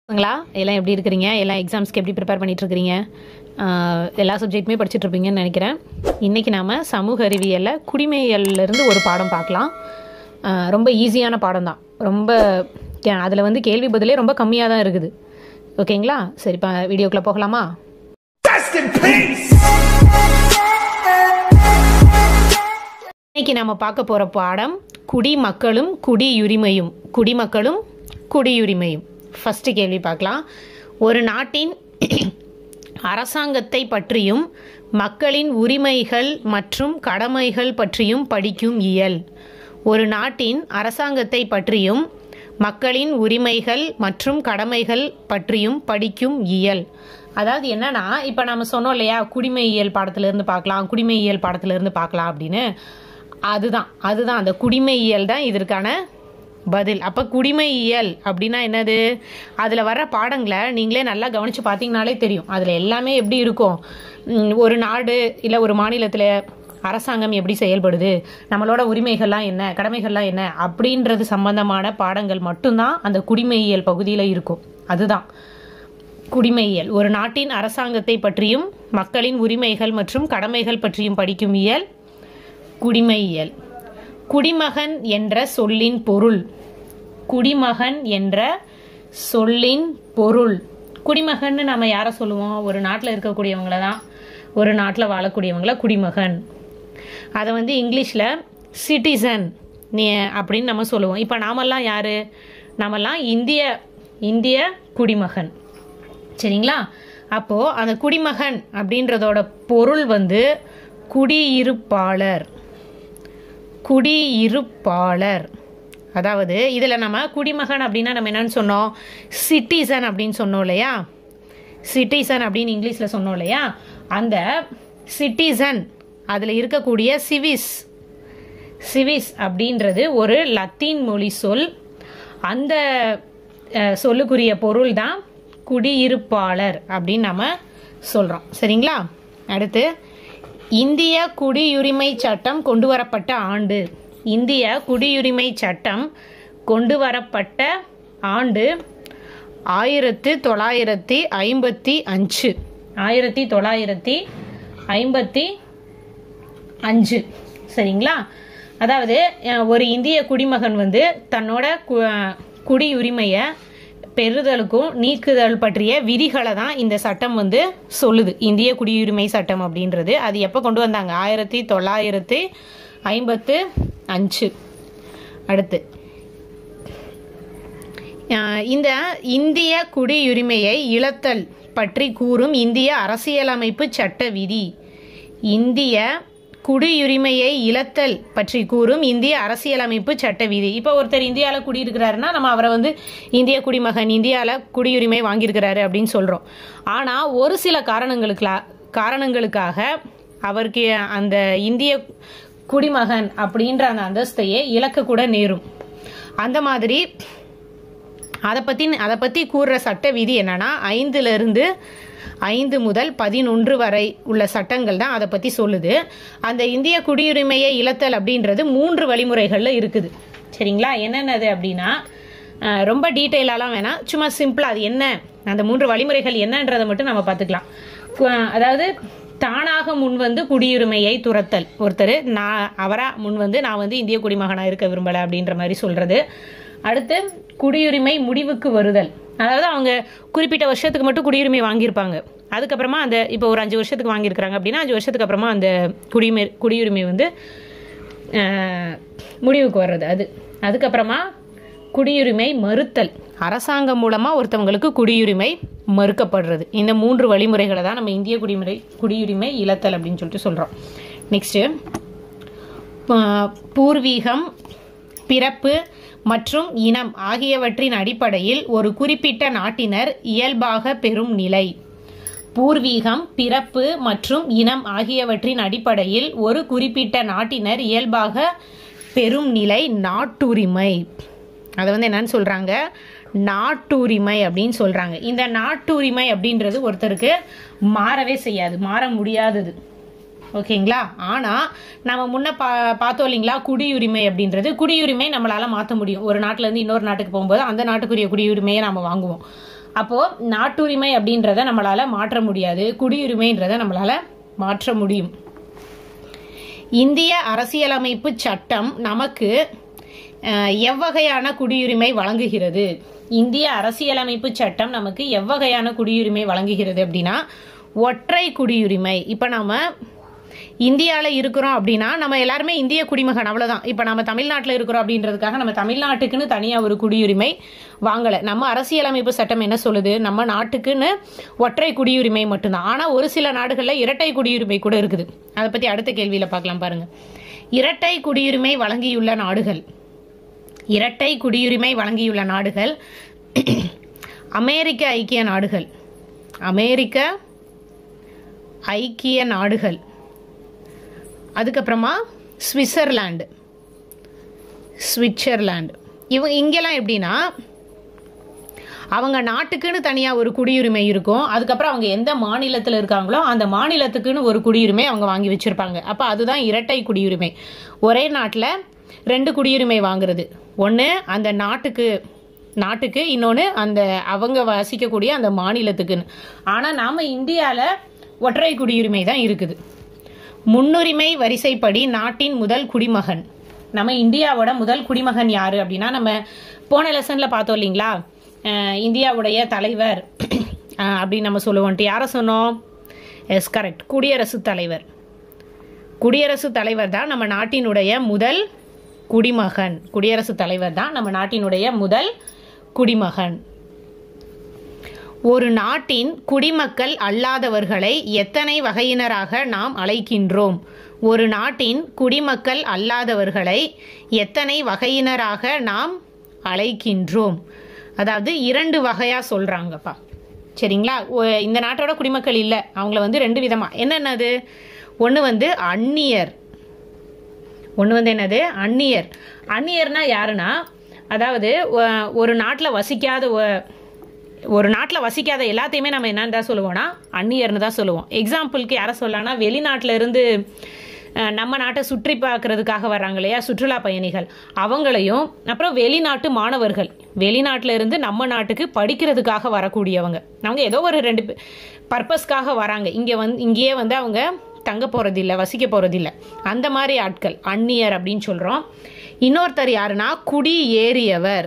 ங்களா எல்லாம் எப்படி இருக்கிறீங்க எல்லாம் எக்ஸாம்ஸ்க்கு எப்படி ப்ரிப்பேர் பண்ணிட்டு இருக்கிறீங்க ஆஹ் எல்லா சப்ஜெக்ட்டுமே படிச்சுட்டு இருப்பீங்கன்னு நினைக்கிறேன் இன்றைக்கி நாம் சமூக அறிவியலில் குடிமையியல்லேருந்து ஒரு பாடம் பார்க்கலாம் ஆஹ் ரொம்ப ஈஸியான பாடம் தான் ரொம்ப அதில் வந்து கேள்வி பதிலே ரொம்ப கம்மியாக தான் இருக்குது ஓகேங்களா சரி இப்போ வீடியோக்குள்ளே போகலாமா Rest in peace! இன்னைக்கு நம்ம பார்க்க போகிற பாடம் குடிமக்களும் குடியுரிமையும் குடிமக்களும் குடியுரிமையும் ஃபஸ்ட்டு கேள்வி பார்க்கலாம் ஒரு நாட்டின் அரசாங்கத்தை பற்றியும் மக்களின் உரிமைகள் மற்றும் கடமைகள் பற்றியும் படிக்கும் இயல் ஒரு நாட்டின் அரசாங்கத்தை பற்றியும் மக்களின் உரிமைகள் மற்றும் கடமைகள் பற்றியும் படிக்கும் இயல் அதாவது என்னன்னா இப்போ நம்ம சொன்னோம் இல்லையா குடிமையியல் பாடத்திலிருந்து பார்க்கலாம் குடிமையியல் பாடத்திலிருந்து பார்க்கலாம் அப்படின்னு அதுதான் அதுதான் அந்த குடிமையியல் தான் இதற்கான பதில் அப்போ குடிமையியல் அப்படின்னா என்னது அதில் வர்ற பாடங்களை நீங்களே நல்லா கவனித்து பார்த்தீங்கனாலே தெரியும் அதில் எல்லாமே எப்படி இருக்கும் ம், ஒரு நாடு இல்லை ஒரு மாநிலத்தில் அரசாங்கம் எப்படி செயல்படுது நம்மளோட உரிமைகள்லாம் என்ன கடமைகள்லாம் என்ன அப்படின்றது சம்பந்தமான பாடங்கள் மட்டும்தான் அந்த குடிமையியல் பகுதியில் இருக்கும் அதுதான் குடிமையியல் ஒரு நாட்டின் அரசாங்கத்தை பற்றியும் மக்களின் உரிமைகள் மற்றும் கடமைகள் பற்றியும் படிக்கும் இயல் குடிமையியல் குடிமகன் என்ற சொல்லின் பொருள் குடிமகன் என்ற சொல்லின் பொருள் குடிமகன்னு நம்ம யாரை சொல்லுவோம் ஒரு நாட்டில் இருக்கக்கூடியவங்கள தான் ஒரு நாட்டில் வாழக்கூடியவங்கள குடிமகன் அதை வந்து இங்கிலீஷில் சிட்டிசன் நீ அப்படின்னு நம்ம சொல்லுவோம் இப்போ நாமெல்லாம் யார் நாமெல்லாம் இந்திய இந்திய குடிமகன் சரிங்களா அப்போது அந்த குடிமகன் அப்படின்றதோட பொருள் வந்து குடியிருப்பாளர் குடியிருப்பாளர் அதாவது இதில் நம்ம குடிமகன் அப்படின்னா நம்ம என்னன்னு சொன்னோம் சிட்டிசன் அப்படின்னு சொன்னோம் இல்லையா சிட்டிசன் அப்படின்னு இங்கிலீஷில் சொன்னோம் இல்லையா அந்த சிட்டிசன் அதில் இருக்கக்கூடிய சிவிஸ் சிவிஸ் அப்படின்றது ஒரு லத்தீன் மொழி சொல் அந்த அஹ், சொல்லுக்குரிய பொருள் தான் குடியிருப்பாளர் அப்படின்னு நம்ம சொல்கிறோம் சரிங்களா அடுத்து இந்திய குடியுரிமை சட்டம் கொண்டு வரப்பட்ட ஆண்டு இந்திய குடியுரிமை சட்டம் கொண்டு வரப்பட்ட ஆண்டு ஆயிரத்து தொள்ளாயிரத்தி ஐம்பத்தி அஞ்சு ஆயிரத்தி தொள்ளாயிரத்தி ஐம்பத்தி அஞ்சு சரிங்களா அதாவது அஹ், ஒரு இந்திய குடிமகன் வந்து தன்னோட கு- அஹ், குடியுரிமையை பெறுதலுக்கும் நீக்குதல் பற்றிய விதிகளை தான் இந்த சட்டம் வந்து சொல்லுது இந்திய குடியுரிமை சட்டம் அப்படின்றது அது எப்போ கொண்டு வந்தாங்க ஆயிரத்தி தொள்ளாயிரத்தி ஐம்பத்து அஞ்சு அடுத்து அஹ் இந்த இந்திய குடியுரிமையை இழத்தல் பற்றி கூறும் இந்திய அரசியலமைப்பு சட்ட விதி இந்திய குடியுரிமையை இழத்தல் பற்றி கூறும் இந்திய அரசியலமைப்பு சட்ட விதி இப்போ ஒருத்தர் இந்தியாவில் குடியிருக்கிறாருன்னா நம்ம அவரை வந்து இந்திய குடிமகன் இந்தியாவில் குடியுரிமை வாங்கியிருக்கிறாரு அப்படின்னு சொல்கிறோம் ஆனால் ஒரு சில காரணங்களுக்கா காரணங்களுக்காக அவருக்கு அந்த இந்திய குடிமகன் அப்படின்ற அந்த அந்தஸ்தையே இழக்கக்கூட நேரும் அந்த மாதிரி அதை பற்றி அதை பற்றி கூறுற சட்ட விதி என்னன்னா ஐந்துல இருந்து ஐந்து முதல் பதினொன்று வரை உள்ள சட்டங்கள் தான் அதை பற்றி சொல்லுது அந்த இந்திய குடியுரிமையை இழத்தல் அப்படின்றது மூன்று வழிமுறைகளில் இருக்குது சரிங்களா என்னென்னது அப்படின்னா அஹ், ரொம்ப டீட்டெயிலாலாம் வேணாம் சும்மா சிம்பிளாக அது என்ன அந்த மூன்று வழிமுறைகள் என்னன்றதை மட்டும் நம்ம பார்த்துக்கலாம் கு- அதாவது தானாக முன் வந்து குடியுரிமையை துரத்தல் ஒருத்தர் நான் அவரா முன் வந்து நான் வந்து இந்திய குடிமகனாக இருக்க விரும்பலை அப்படின்ற மாதிரி சொல்கிறது அடுத்து குடியுரிமை முடிவுக்கு வருதல் அதாவது அவங்க குறிப்பிட்ட வருஷத்துக்கு மட்டும் குடியுரிமை வாங்கியிருப்பாங்க அதுக்கப்புறமா அந்த இப்போ ஒரு அஞ்சு வருஷத்துக்கு வாங்கியிருக்கிறாங்க அப்படின்னா அஞ்சு வருஷத்துக்கு அப்புறமா அந்த குடியுரிமை குடியுரிமை வந்து அஹ், முடிவுக்கு வர்றது அது அதுக்கப்புறமா குடியுரிமை மறுத்தல் அரசாங்கம் மூலமாக ஒருத்தவங்களுக்கு குடியுரிமை மறுக்கப்படுறது இந்த மூன்று வழிமுறைகளை தான் நம்ம இந்திய குடிமுறை குடியுரிமை இழத்தல் அப்படின்னு சொல்லிட்டு சொல்கிறோம் நெக்ஸ்ட்டு பூர்வீகம் பிறப்பு மற்றும் இனம் ஆகியவற்றின் அடிப்படையில் ஒரு குறிப்பிட்ட நாட்டினர் இயல்பாக பெறும் நிலை பூர்வீகம் பிறப்பு மற்றும் இனம் ஆகியவற்றின் அடிப்படையில் ஒரு குறிப்பிட்ட நாட்டினர் இயல்பாக பெறும் நிலை நாட்டுரிமை அதை வந்து என்னன்னு சொல்றாங்க நாட்டுரிமை அப்படின்னு சொல்றாங்க இந்த நாட்டுரிமை அப்படின்றது ஒருத்தருக்கு மாறவே செய்யாது மாற முடியாதது ஓகேங்களா ஆனால் நம்ம முன்ன பா பார்த்தோம் இல்லைங்களா குடியுரிமை அப்படின்றது குடியுரிமை நம்மளால் மாற்ற முடியும் ஒரு நாட்டிலேருந்து இன்னொரு நாட்டுக்கு போகும்போது அந்த நாட்டுக்குரிய குடியுரிமையை நம்ம வாங்குவோம் அப்போ நாட்டுரிமை அப்படின்றத நம்மளால மாற்ற முடியாது குடியுரிமைன்றத நம்மளால மாற்ற முடியும் இந்திய அரசியலமைப்பு சட்டம் நமக்கு அஹ், எவ்வகையான குடியுரிமை வழங்குகிறது இந்திய அரசியலமைப்பு சட்டம் நமக்கு எவ்வகையான குடியுரிமை வழங்குகிறது அப்படின்னா ஒற்றை குடியுரிமை இப்போ நாம இந்தியாவில் இருக்கிறோம் அப்படின்னா நம்ம எல்லாருமே இந்திய குடிமகன் அவ்வளோதான் இப்போ நம்ம தமிழ்நாட்டில் இருக்கிறோம் அப்படின்றதுக்காக நம்ம தமிழ்நாட்டுக்குன்னு தனியாக ஒரு குடியுரிமை வாங்கலை நம்ம அரசியலமைப்பு சட்டம் என்ன சொல்லுது நம்ம நாட்டுக்குன்னு ஒற்றை குடியுரிமை மட்டும்தான் ஆனால் ஒரு சில நாடுகளில் இரட்டை குடியுரிமை கூட இருக்குது அதை பற்றி அடுத்த கேள்வியில் பார்க்கலாம் பாருங்க இரட்டை குடியுரிமை வழங்கியுள்ள நாடுகள் இரட்டை குடியுரிமை வழங்கியுள்ள நாடுகள் அமெரிக்க ஐக்கிய நாடுகள் அமெரிக்க ஐக்கிய நாடுகள் அதுக்கப்புறமா சுவிட்சர்லாண்டு சுவிட்சர்லாண்டு இவங்க இங்கெல்லாம் எப்படின்னா அவங்க நாட்டுக்குன்னு தனியாக ஒரு குடியுரிமை இருக்கும் அதுக்கப்புறம் அவங்க எந்த மாநிலத்தில் இருக்காங்களோ அந்த மாநிலத்துக்குன்னு ஒரு குடியுரிமை அவங்க வாங்கி வச்சிருப்பாங்க அப்போ அதுதான் இரட்டை குடியுரிமை ஒரே நாட்டில் ரெண்டு குடியுரிமை வாங்குறது ஒன்று அந்த நாட்டுக்கு நாட்டுக்கு இன்னொன்று அந்த அவங்க வசிக்கக்கூடிய அந்த மாநிலத்துக்குன்னு ஆனால் நாம் இந்தியாவில் ஒற்றை குடியுரிமை தான் இருக்குது முன்னுரிமை வரிசைப்படி நாட்டின் முதல் குடிமகன் நம்ம இந்தியாவோட முதல் குடிமகன் யாரு அப்படின்னா நம்ம போன லெசன்ல பார்த்தோம் இல்லைங்களா அஹ் இந்தியாவுடைய தலைவர் அஹ் அப்படின்னு நம்ம சொல்லுவோம்ட்டு யாரை சொன்னோம் எஸ் கரெக்ட் குடியரசுத் தலைவர் குடியரசுத் தலைவர் தான் நம்ம நாட்டினுடைய முதல் குடிமகன் குடியரசுத் தலைவர் தான் நம்ம நாட்டினுடைய முதல் குடிமகன் ஒரு நாட்டின் குடிமக்கள் அல்லாதவர்களை எத்தனை வகையினராக நாம் அழைக்கின்றோம் ஒரு நாட்டின் குடிமக்கள் அல்லாதவர்களை எத்தனை வகையினராக நாம் அழைக்கின்றோம் அதாவது இரண்டு வகையாக சொல்கிறாங்கப்பா சரிங்களா ஒ- இந்த நாட்டோட குடிமக்கள் இல்லை அவங்கள வந்து ரெண்டு விதமாக என்னென்னது ஒன்று வந்து அந்நியர் ஒன்று வந்து என்னது அந்நியர் அந்நியர்னா யாருன்னா அதாவது ஒ- ஒரு நாட்டில் வசிக்காத ஒ- ஒரு நாட்டில் வசிக்காத எல்லாத்தையுமே நம்ம என்னன்னு தான் சொல்லுவோம்னா அந்நியர்னு தான் சொல்லுவோம் எக்ஸாம்பிளுக்கு யாரை சொல்லலாம்னா வெளிநாட்டில் இருந்து அஹ், நம்ம நாட்டை சுற்றி பார்க்கறதுக்காக வர்றாங்க இல்லையா சுற்றுலா பயணிகள் அவங்களையும் அப்புறம் வெளிநாட்டு மாணவர்கள் வெளிநாட்டில் இருந்து நம்ம நாட்டுக்கு படிக்கிறதுக்காக வரக்கூடியவங்க அவங்க ஏதோ ஒரு ரெண்டு பர்பஸ்க்காக வராங்க இங்கே வந்து இங்கேயே வந்து அவங்க தங்க போகிறதில்ல வசிக்க போகிறதில்ல அந்த மாதிரி ஆட்கள் அந்நியர் அப்படின்னு சொல்கிறோம் இன்னொருத்தர் யாருன்னா குடியேறியவர்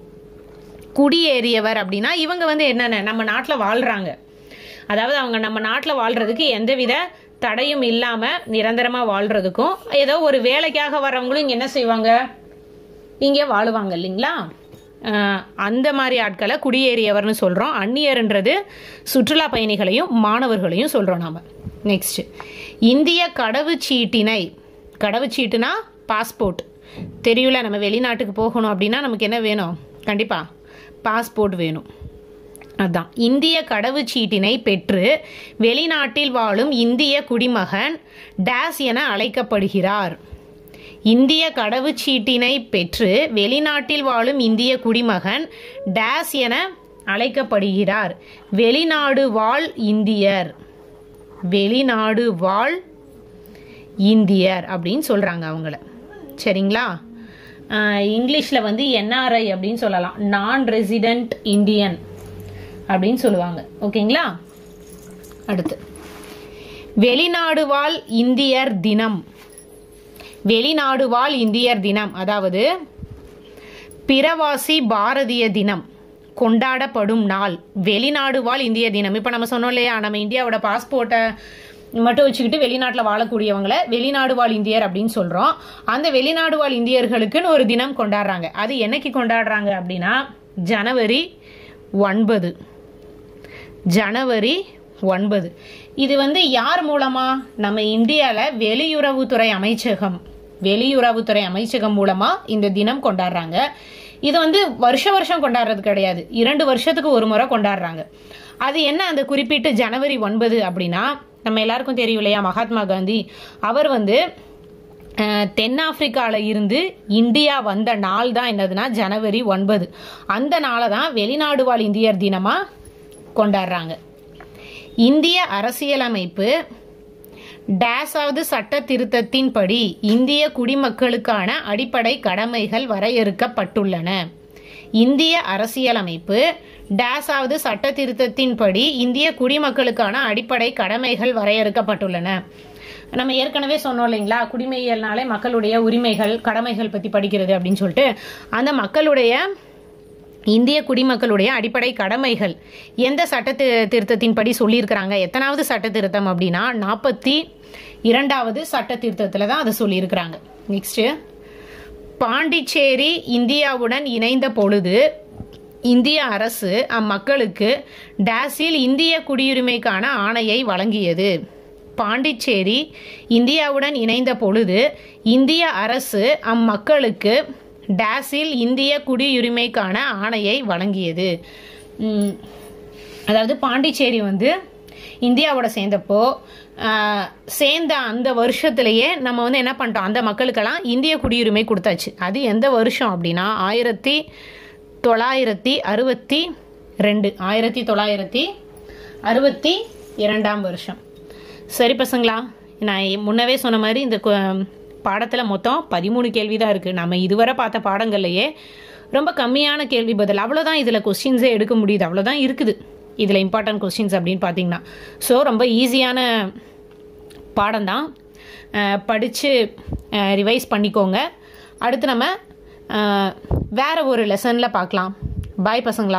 குடியேறியவர் அப்படின்னா இவங்க வந்து என்னென்ன நம்ம நாட்டில் வாழ்கிறாங்க அதாவது அவங்க நம்ம நாட்டில் வாழ்கிறதுக்கு எந்தவித தடையும் இல்லாமல் நிரந்தரமாக வாழ்கிறதுக்கும் ஏதோ ஒரு வேலைக்காக வரவங்களும் இங்கே என்ன செய்வாங்க இங்கே வாழுவாங்க இல்லைங்களா அஹ் அந்த மாதிரி ஆட்களை குடியேறியவர்னு சொல்கிறோம் அந்நியர்ன்றது சுற்றுலா பயணிகளையும் மாணவர்களையும் சொல்கிறோம் நாம் நெக்ஸ்ட் இந்திய கடவுச்சீட்டினை கடவுச்சீட்டுனா பாஸ்போர்ட் தெரியல நம்ம வெளிநாட்டுக்கு போகணும் அப்படின்னா நமக்கு என்ன வேணும் கண்டிப்பாக பாஸ்போர்ட் வேணும் அதான் இந்திய கடவுச்சீட்டினை பெற்று வெளிநாட்டில் வாழும் இந்திய குடிமகன் டேஸ் என அழைக்கப்படுகிறார் இந்திய கடவுச்சீட்டினை பெற்று வெளிநாட்டில் வாழும் இந்திய குடிமகன் டேஸ் என அழைக்கப்படுகிறார் வெளிநாடு வாழ் இந்தியர் வெளிநாடு வாழ் இந்தியர் அப்படின்னு சொல்கிறாங்க அவங்கள சரிங்களா இங்கிலீஷில் வந்து என்ஆர்ஐ அப்படின்னு சொல்லலாம் நான் ரெசிடென்ட் இந்தியன் அப்படின்னு சொல்லுவாங்க ஓகேங்களா அடுத்து வெளிநாடு வாழ் இந்தியர் தினம் வெளிநாடு வாழ் இந்தியர் தினம் அதாவது பிரவாசி பாரதிய தினம் கொண்டாடப்படும் நாள் வெளிநாடு வாழ் இந்திய தினம் இப்போ நம்ம சொன்னோம் இல்லையா நம்ம இந்தியாவோட பாஸ்போர்ட்டை மட்டும் வச்சுக்கிட்டு வெளிநாட்டில் வாழக்கூடியவங்கள வெளிநாடு வாழ் இந்தியர் அப்படின்னு சொல்கிறோம் அந்த வெளிநாடு வாழ் இந்தியர்களுக்குன்னு ஒரு தினம் கொண்டாடுறாங்க அது என்னைக்கு கொண்டாடுறாங்க அப்படின்னா ஜனவரி ஒன்பது ஜனவரி ஒன்பது இது வந்து யார் மூலமா நம்ம இந்தியாவில் வெளியுறவுத்துறை அமைச்சகம் வெளியுறவுத்துறை அமைச்சகம் மூலமா இந்த தினம் கொண்டாடுறாங்க இது வந்து வருஷ வருஷம் கொண்டாடுறது கிடையாது இரண்டு வருஷத்துக்கு ஒரு முறை கொண்டாடுறாங்க அது என்ன அந்த குறிப்பிட்டு ஜனவரி ஒன்பது அப்படின்னா நம்ம எல்லாருக்கும் தெரியும் இல்லையா மகாத்மா காந்தி அவர் வந்து அஹ், தென்னாப்பிரிக்கால இருந்து இந்தியா வந்த நாள் தான் என்னதுன்னா ஜனவரி ஒன்பது அந்த நாளை தான் வெளிநாடு வாழ் இந்தியர் தினமா கொண்டாடுறாங்க இந்திய அரசியலமைப்பு டேஸாவது சட்ட திருத்தத்தின்படி இந்திய குடிமக்களுக்கான அடிப்படை கடமைகள் வரையறுக்கப்பட்டுள்ளன இந்திய அரசியலமைப்பு டேஸாவது சட்ட திருத்தத்தின்படி இந்திய குடிமக்களுக்கான அடிப்படை கடமைகள் வரையறுக்கப்பட்டுள்ளன நம்ம ஏற்கனவே சொன்னோம் இல்லைங்களா குடிமையியல்னாலே மக்களுடைய உரிமைகள் கடமைகள் பற்றி படிக்கிறது அப்படின்னு சொல்லிட்டு அந்த மக்களுடைய இந்திய குடிமக்களுடைய அடிப்படை கடமைகள் எந்த சட்ட தி- திருத்தத்தின்படி சொல்லியிருக்கிறாங்க எத்தனாவது சட்ட திருத்தம் அப்படின்னா நாற்பத்தி இரண்டாவது சட்ட திருத்தத்தில் தான் அதை சொல்லியிருக்கிறாங்க நெக்ஸ்ட்டு பாண்டிச்சேரி இந்தியாவுடன் இணைந்த பொழுது இந்திய அரசு அம்மக்களுக்கு டேஸில் இந்திய குடியுரிமைக்கான ஆணையை வழங்கியது பாண்டிச்சேரி இந்தியாவுடன் இணைந்த பொழுது இந்திய அரசு அம்மக்களுக்கு டேஸில் இந்திய குடியுரிமைக்கான ஆணையை வழங்கியது உம், அதாவது பாண்டிச்சேரி வந்து இந்தியாவோட சேர்ந்தப்போ ஆஹ், சேர்ந்த அந்த வருஷத்துலேயே நம்ம வந்து என்ன பண்ணிட்டோம் அந்த மக்களுக்கெல்லாம் இந்திய குடியுரிமை கொடுத்தாச்சு அது எந்த வருஷம் அப்படின்னா ஆயிரத்தி தொள்ளாயிரத்தி அறுபத்தி ரெண்டு ஆயிரத்தி தொள்ளாயிரத்தி அறுபத்தி இரண்டாம் வருஷம் சரி பசங்களா நான் முன்னவே சொன்ன மாதிரி இந்த பாடத்தில் மொத்தம் பதிமூணு கேள்வி தான் இருக்குது நம்ம இதுவரை பார்த்த பாடங்கள்லையே ரொம்ப கம்மியான கேள்வி பதில் அவ்வளோதான் இதில் கொஸ்டின்ஸே எடுக்க முடியுது அவ்வளோதான் இருக்குது இதில் இம்பார்ட்டன்ட் கொஸ்டின்ஸ் அப்படின்னு பார்த்தீங்கன்னா ஸோ ரொம்ப ஈஸியான பாடம் தான் படித்து ரிவைஸ் பண்ணிக்கோங்க அடுத்து நம்ம அஹ், வேற ஒரு லெசனில் பார்க்கலாம் பாய் பசங்களா